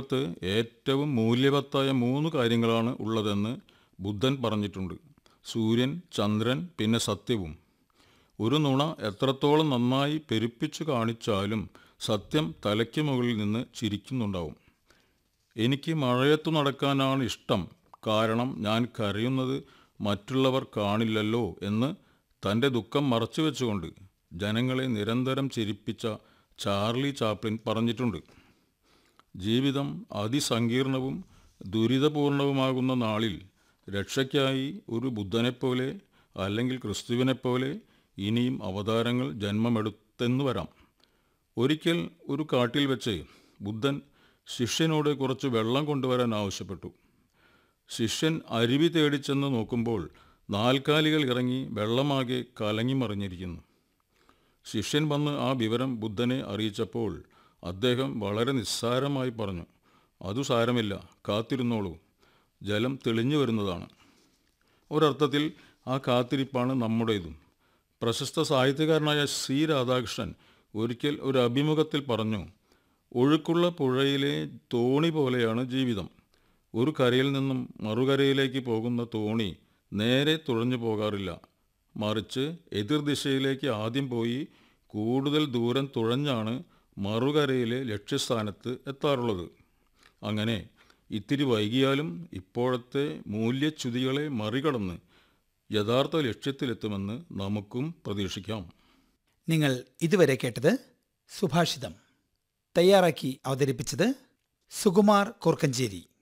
ലോകത്ത് ഏറ്റവും മൂല്യവത്തായ മൂന്ന് കാര്യങ്ങളാണ് ഉള്ളതെന്ന് ബുദ്ധൻ പറഞ്ഞിട്ടുണ്ട് സൂര്യൻ ചന്ദ്രൻ പിന്നെ സത്യവും ഒരു നുണ എത്രത്തോളം നന്നായി പെരുപ്പിച്ചു കാണിച്ചാലും സത്യം തലയ്ക്ക് മുകളിൽ നിന്ന് ചിരിക്കുന്നുണ്ടാവും എനിക്ക് മഴയത്തു നടക്കാനാണ് ഇഷ്ടം കാരണം ഞാൻ കരയുന്നത് മറ്റുള്ളവർ കാണില്ലല്ലോ എന്ന് തൻ്റെ ദുഃഖം മറച്ചു വെച്ചുകൊണ്ട് ജനങ്ങളെ നിരന്തരം ചിരിപ്പിച്ച ചാർലി ചാപ്ലിൻ പറഞ്ഞിട്ടുണ്ട് ജീവിതം അതിസങ്കീർണവും ദുരിതപൂർണവുമാകുന്ന നാളിൽ രക്ഷയ്ക്കായി ഒരു ബുദ്ധനെപ്പോലെ അല്ലെങ്കിൽ ക്രിസ്തുവിനെപ്പോലെ ഇനിയും അവതാരങ്ങൾ ജന്മമെടുത്തെന്ന് വരാം ഒരിക്കൽ ഒരു കാട്ടിൽ വെച്ച് ബുദ്ധൻ ശിഷ്യനോട് കുറച്ച് വെള്ളം കൊണ്ടുവരാൻ ആവശ്യപ്പെട്ടു ശിഷ്യൻ അരുവി തേടിച്ചെന്ന് നോക്കുമ്പോൾ നാൽക്കാലികൾ ഇറങ്ങി വെള്ളമാകെ കലങ്ങിമറിഞ്ഞിരിക്കുന്നു ശിഷ്യൻ വന്ന് ആ വിവരം ബുദ്ധനെ അറിയിച്ചപ്പോൾ അദ്ദേഹം വളരെ നിസ്സാരമായി പറഞ്ഞു അതു സാരമില്ല കാത്തിരുന്നോളൂ ജലം തെളിഞ്ഞു വരുന്നതാണ് ഒരർത്ഥത്തിൽ ആ കാത്തിരിപ്പാണ് നമ്മുടേതും പ്രശസ്ത സാഹിത്യകാരനായ സി രാധാകൃഷ്ണൻ ഒരിക്കൽ ഒരു അഭിമുഖത്തിൽ പറഞ്ഞു ഒഴുക്കുള്ള പുഴയിലെ തോണി പോലെയാണ് ജീവിതം ഒരു കരയിൽ നിന്നും മറുകരയിലേക്ക് പോകുന്ന തോണി നേരെ തുഴഞ്ഞു പോകാറില്ല മറിച്ച് എതിർദിശയിലേക്ക് ആദ്യം പോയി കൂടുതൽ ദൂരം തുഴഞ്ഞാണ് മറുകരയിലെ ലക്ഷ്യസ്ഥാനത്ത് എത്താറുള്ളത് അങ്ങനെ ഇത്തിരി വൈകിയാലും ഇപ്പോഴത്തെ മൂല്യച്യുതികളെ മറികടന്ന് യഥാർത്ഥ ലക്ഷ്യത്തിലെത്തുമെന്ന് നമുക്കും പ്രതീക്ഷിക്കാം നിങ്ങൾ ഇതുവരെ കേട്ടത് സുഭാഷിതം തയ്യാറാക്കി അവതരിപ്പിച്ചത് സുകുമാർ കോർക്കഞ്ചേരി